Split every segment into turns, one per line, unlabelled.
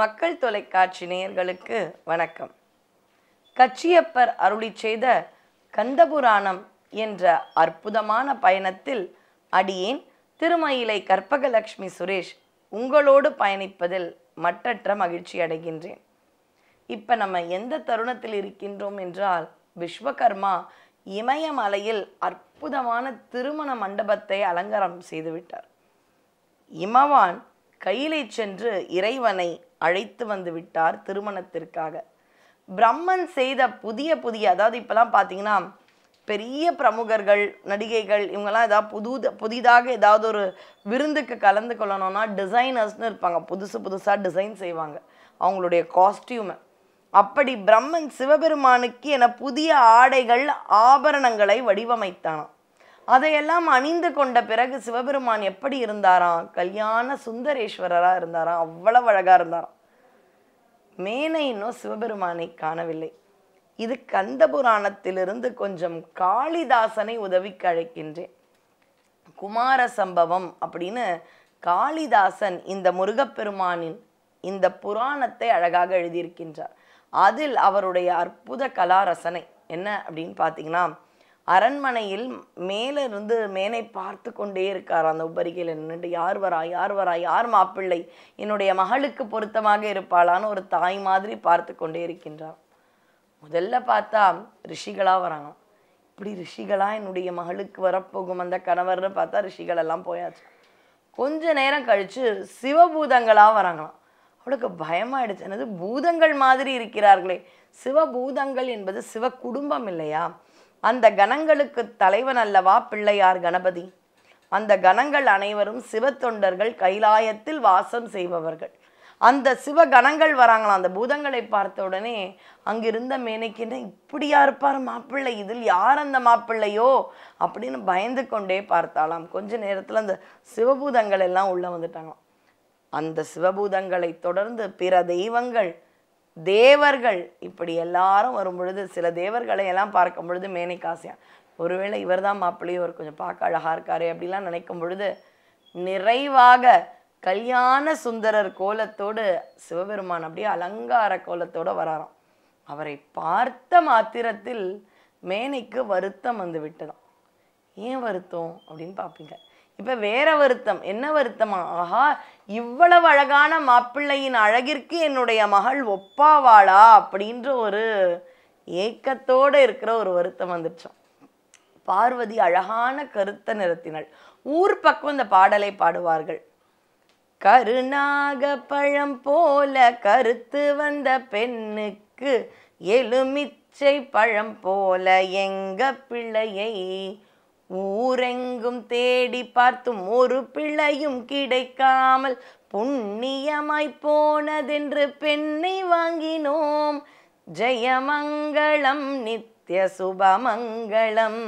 மக்கள் தொலைக்காட்சி நேயர்களுக்கு வணக்கம் கச்சியப்பர் அருளி செய்த கந்தபுராணம் என்ற அற்புதமான பயணத்தில் அடியேன் திருமயிலை கற்பகலட்சுமி சுரேஷ் உங்களோடு பயணிப்பதில் மட்டற்ற மகிழ்ச்சி அடைகின்றேன் இப்போ நம்ம எந்த தருணத்தில் இருக்கின்றோம் என்றால் விஸ்வகர்மா இமயமலையில் அற்புதமான திருமண மண்டபத்தை அலங்காரம் செய்துவிட்டார் இமவான் கையிலே சென்று இறைவனை அழைத்து வந்து விட்டார் திருமணத்திற்காக பிரம்மன் செய்த புதிய புதிய அதாவது இப்பெல்லாம் பார்த்தீங்கன்னா பெரிய பிரமுகர்கள் நடிகைகள் இவங்கெல்லாம் ஏதாவது புது புதிதாக ஏதாவது ஒரு விருந்துக்கு கலந்து கொள்ளணும்னா டிசைனர்ஸ்னு இருப்பாங்க புதுசு புதுசாக டிசைன் செய்வாங்க அவங்களுடைய காஸ்டியூமை அப்படி பிரம்மன் சிவபெருமானுக்கு என புதிய ஆடைகள் ஆபரணங்களை வடிவமைத்தானாம் அதையெல்லாம் அணிந்து கொண்ட பிறகு சிவபெருமான் எப்படி இருந்தாராம் கல்யாண சுந்தரேஸ்வரரா இருந்தாராம் அவ்வளவு அழகா இருந்தாராம் மேனை இன்னும் சிவபெருமானை காணவில்லை இது கந்த புராணத்திலிருந்து கொஞ்சம் காளிதாசனை உதவிக்கு அழைக்கின்றேன் குமார சம்பவம் அப்படின்னு காளிதாசன் இந்த முருகப்பெருமானின் இந்த புராணத்தை அழகாக எழுதியிருக்கின்றார் அதில் அவருடைய அற்புத கலா ரசனை என்ன அப்படின்னு பார்த்தீங்கன்னா அரண்மனையில் மேலே இருந்து மேனை பார்த்து கொண்டே இருக்கார் அந்த உபரிகையில் நின்றுட்டு யார் வரா யார் வரா யார் மாப்பிள்ளை என்னுடைய மகளுக்கு பொருத்தமாக இருப்பாளான்னு ஒரு தாய் மாதிரி பார்த்து கொண்டே இருக்கின்றார் முதல்ல பார்த்தா ரிஷிகளா வராங்க இப்படி ரிஷிகளா என்னுடைய மகளுக்கு வரப்போகும் அந்த கணவர்னு பார்த்தா ரிஷிகள் எல்லாம் போயாச்சு கொஞ்ச நேரம் கழிச்சு சிவபூதங்களா வராங்களாம் அவளுக்கு பயமாயிடுச்சு என்னது பூதங்கள் மாதிரி இருக்கிறார்களே சிவபூதங்கள் என்பது சிவ குடும்பம் இல்லையா அந்த கணங்களுக்கு தலைவன் அல்லவா பிள்ளையார் கணபதி அந்த கணங்கள் அனைவரும் சிவத்தொண்டர்கள் கைலாயத்தில் வாசம் செய்பவர்கள் அந்த சிவ கணங்கள் வராங்களாம் அந்த பூதங்களை பார்த்த உடனே அங்கிருந்த மேனைக்கின்ற இப்படியா இருப்பார் மாப்பிள்ளை இதில் யார் அந்த மாப்பிள்ளையோ அப்படின்னு பயந்து கொண்டே பார்த்தாலாம் கொஞ்ச நேரத்துல அந்த சிவபூதங்கள் எல்லாம் உள்ள வந்துட்டாங்களாம் அந்த சிவபூதங்களை தொடர்ந்து பிற தெய்வங்கள் தேவர்கள் இப்படி எல்லாரும் வரும் பொழுது சில தேவர்களை எல்லாம் பார்க்கும் பொழுது மேனை காசியா ஒருவேளை இவர்தான் மாப்பிள்ளையோ ஒரு கொஞ்சம் பார்க்க அழகா இருக்காரே அப்படிலாம் நினைக்கும் பொழுது நிறைவாக கல்யாண சுந்தரர் கோலத்தோடு சிவபெருமான் அப்படியே அலங்கார கோலத்தோட வராராம் அவரை பார்த்த மாத்திரத்தில் மேனைக்கு வருத்தம் வந்து விட்டதாம் ஏன் வருத்தம் அப்படின்னு பார்ப்பீங்க இப்ப வேற வருத்தம் என்ன வருத்தமா ஆஹா இவ்வளவு அழகான மாப்பிள்ளையின் அழகிற்கு என்னுடைய மகள் ஒப்பாவாளா அப்படின்ற ஒரு ஏக்கத்தோட இருக்கிற ஒரு வருத்தம் வந்துச்சோம் பார்வதி அழகான கருத்த நிறத்தினள் ஊர் பக்கம் இந்த பாடலை பாடுவார்கள் கருநாக பழம் போல கருத்து வந்த பெண்ணுக்கு எலுமிச்சை பழம் போல எங்க பிள்ளையை ஊரெங்கும் தேடி பார்த்தும் ஒரு பிள்ளையும் கிடைக்காமல் புண்ணியமாய் போனதென்று பெண்ணை வாங்கினோம் ஜெயமங்களம் நித்ய சுபமங்களம்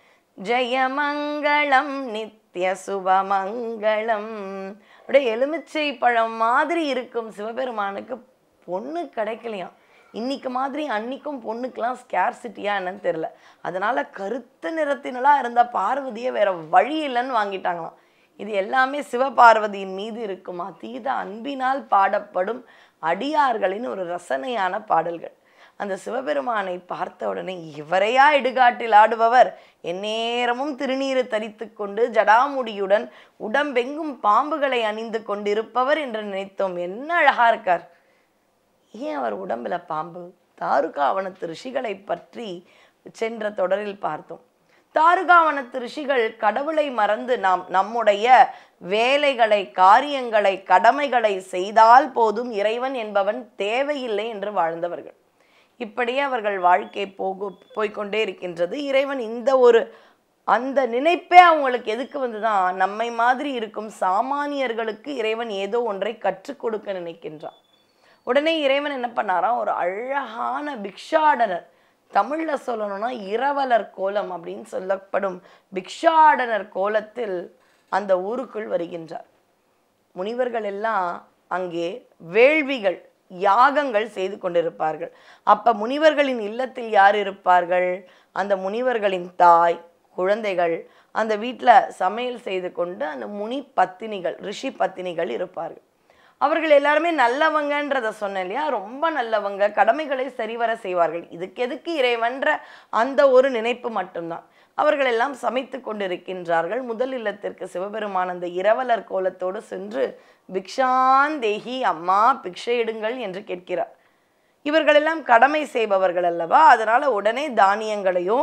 ஜெயமங்களம் நித்ய சுபமங்களம் அப்படியே எலுமிச்சை பழம் மாதிரி இருக்கும் சிவபெருமானுக்கு பொண்ணு கிடைக்கலையாம் இன்னைக்கு மாதிரி அன்னைக்கும் பொண்ணுக்கெல்லாம் ஸ்கேர்சிட்டியா என்னன்னு தெரியல அதனால கருத்த நிறத்தினலா இருந்த பார்வதியை வேற வழி இல்லைன்னு வாங்கிட்டாங்களாம் இது எல்லாமே சிவபார்வதியின் மீது இருக்கும் அதீத அன்பினால் பாடப்படும் அடியார்களின் ஒரு ரசனையான பாடல்கள் அந்த சிவபெருமானை பார்த்த உடனே இவரையா இடுகாட்டில் ஆடுபவர் எந்நேரமும் திருநீறு தரித்து கொண்டு ஜடாமுடியுடன் உடம்பெங்கும் பாம்புகளை அணிந்து கொண்டிருப்பவர் என்று நினைத்தோம் என்ன அழகா இருக்கார் ஏன் அவர் உடம்புல பாம்பு தாருகாவனத்து ரிஷிகளை பற்றி சென்ற தொடரில் பார்த்தோம் தாருகாவனத்து ரிஷிகள் கடவுளை மறந்து நாம் நம்முடைய வேலைகளை காரியங்களை கடமைகளை செய்தால் போதும் இறைவன் என்பவன் தேவையில்லை என்று வாழ்ந்தவர்கள் இப்படியே அவர்கள் வாழ்க்கை போகு போய்க்கொண்டே இருக்கின்றது இறைவன் இந்த ஒரு அந்த நினைப்பே அவங்களுக்கு எதுக்கு வந்துதான் நம்மை மாதிரி இருக்கும் சாமானியர்களுக்கு இறைவன் ஏதோ ஒன்றை கற்றுக் கொடுக்க நினைக்கின்றான் உடனே இறைவன் என்ன பண்ணாராம் ஒரு அழகான பிக்ஷாடனர் தமிழ்ல சொல்லணும்னா இரவலர் கோலம் அப்படின்னு சொல்லப்படும் பிக்ஷாடனர் கோலத்தில் அந்த ஊருக்குள் வருகின்றார் முனிவர்கள் எல்லாம் அங்கே வேள்விகள் யாகங்கள் செய்து கொண்டிருப்பார்கள் அப்ப முனிவர்களின் இல்லத்தில் யார் இருப்பார்கள் அந்த முனிவர்களின் தாய் குழந்தைகள் அந்த வீட்டில் சமையல் செய்து கொண்டு அந்த முனி பத்தினிகள் ரிஷி பத்தினிகள் இருப்பார்கள் அவர்கள் எல்லாருமே நல்லவங்கன்றத சொன்னேன் இல்லையா ரொம்ப நல்லவங்க கடமைகளை சரிவர செய்வார்கள் இதுக்கு எதுக்கு இறைவன்ற அந்த ஒரு நினைப்பு மட்டும்தான் அவர்கள் எல்லாம் சமைத்து கொண்டிருக்கின்றார்கள் முதல் இல்லத்திற்கு சிவபெருமான் அந்த இரவலர் கோலத்தோடு சென்று பிக்ஷாந்தேகி அம்மா பிக்ஷையிடுங்கள் என்று கேட்கிறார் இவர்களெல்லாம் கடமை செய்பவர்கள் அல்லவா அதனால உடனே தானியங்களையோ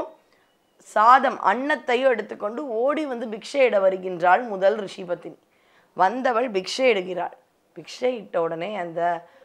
சாதம் அன்னத்தையோ எடுத்துக்கொண்டு ஓடி வந்து பிக்ஷையிட வருகின்றாள் முதல் ரிஷிபத்தினி வந்தவள் பிக்ஷை இடுகிறாள் பிக்ஷை இட்ட உடனே அந்த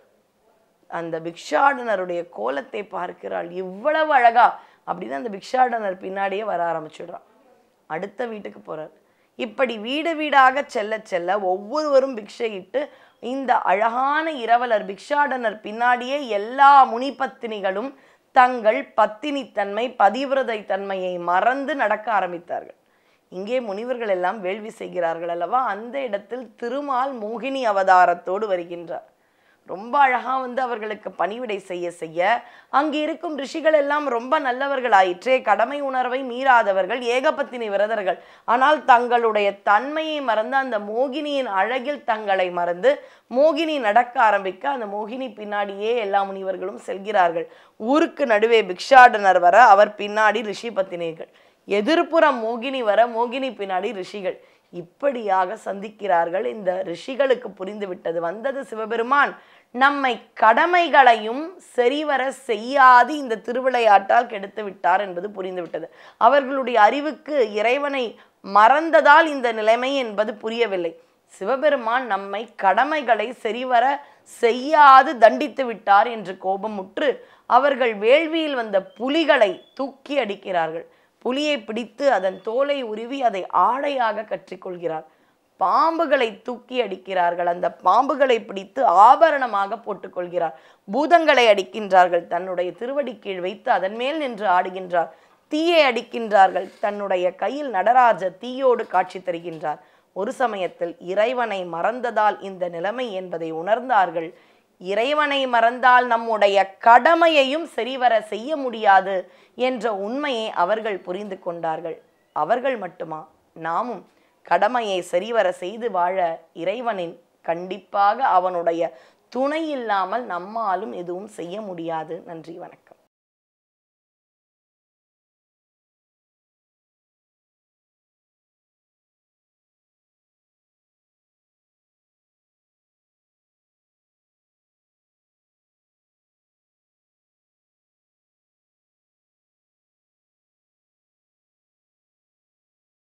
அந்த பிக்ஷாடனருடைய கோலத்தை பார்க்கிறாள் இவ்வளவு அழகா அப்படின்னு அந்த பிக்ஷாடனர் பின்னாடியே வர ஆரம்பிச்சுடுறான் அடுத்த வீட்டுக்கு போறார் இப்படி வீடு வீடாக செல்ல செல்ல ஒவ்வொருவரும் பிக்ஷையிட்டு இந்த அழகான இரவலர் பிக்ஷாடனர் பின்னாடியே எல்லா முனிபத்தினிகளும் தங்கள் பத்தினித்தன்மை பதிவிரதை தன்மையை மறந்து நடக்க ஆரம்பித்தார்கள் இங்கே முனிவர்கள் எல்லாம் வேள்வி செய்கிறார்கள் அல்லவா அந்த இடத்தில் திருமால் மோகினி அவதாரத்தோடு வருகின்றார் ரொம்ப அழகா வந்து அவர்களுக்கு பணிவிடை செய்ய செய்ய அங்கே இருக்கும் ரிஷிகள் எல்லாம் ரொம்ப நல்லவர்கள் ஆயிற்றே கடமை உணர்வை மீறாதவர்கள் ஏகபத்தினி விரதர்கள் ஆனால் தங்களுடைய தன்மையை மறந்து அந்த மோகினியின் அழகில் தங்களை மறந்து மோகினி நடக்க ஆரம்பிக்க அந்த மோகினி பின்னாடியே எல்லா முனிவர்களும் செல்கிறார்கள் ஊருக்கு நடுவே பிக்ஷாடனர் வர அவர் பின்னாடி ரிஷி பத்தினிகள் எதிர்ப்புறம் மோகினி வர மோகினி பின்னாடி ரிஷிகள் இப்படியாக சந்திக்கிறார்கள் இந்த ரிஷிகளுக்கு புரிந்து விட்டது வந்தது சிவபெருமான் நம்மை கடமைகளையும் சரிவர செய்யாது இந்த திருவிளையாட்டால் கெடுத்து விட்டார் என்பது புரிந்துவிட்டது அவர்களுடைய அறிவுக்கு இறைவனை மறந்ததால் இந்த நிலைமை என்பது புரியவில்லை சிவபெருமான் நம்மை கடமைகளை சரிவர செய்யாது தண்டித்து விட்டார் என்று கோபமுற்று அவர்கள் வேள்வியில் வந்த புலிகளை தூக்கி அடிக்கிறார்கள் புலியை பிடித்து அதன் தோலை உருவி அதை ஆடையாக கற்றிக்கொள்கிறார் பாம்புகளை தூக்கி அடிக்கிறார்கள் அந்த பாம்புகளை பிடித்து ஆபரணமாக போட்டுக்கொள்கிறார் பூதங்களை அடிக்கின்றார்கள் தன்னுடைய திருவடி கீழ் வைத்து அதன் மேல் நின்று ஆடுகின்றார் தீயை அடிக்கின்றார்கள் தன்னுடைய கையில் நடராஜ தீயோடு காட்சி தருகின்றார் ஒரு சமயத்தில் இறைவனை மறந்ததால் இந்த நிலைமை என்பதை உணர்ந்தார்கள் இறைவனை மறந்தால் நம்முடைய கடமையையும் சரிவர செய்ய முடியாது என்ற உண்மையை அவர்கள் புரிந்து கொண்டார்கள் அவர்கள் மட்டுமா நாமும் கடமையை சரிவர செய்து வாழ இறைவனின் கண்டிப்பாக அவனுடைய துணை இல்லாமல் நம்மாலும் எதுவும் செய்ய முடியாது நன்றி வணக்கம்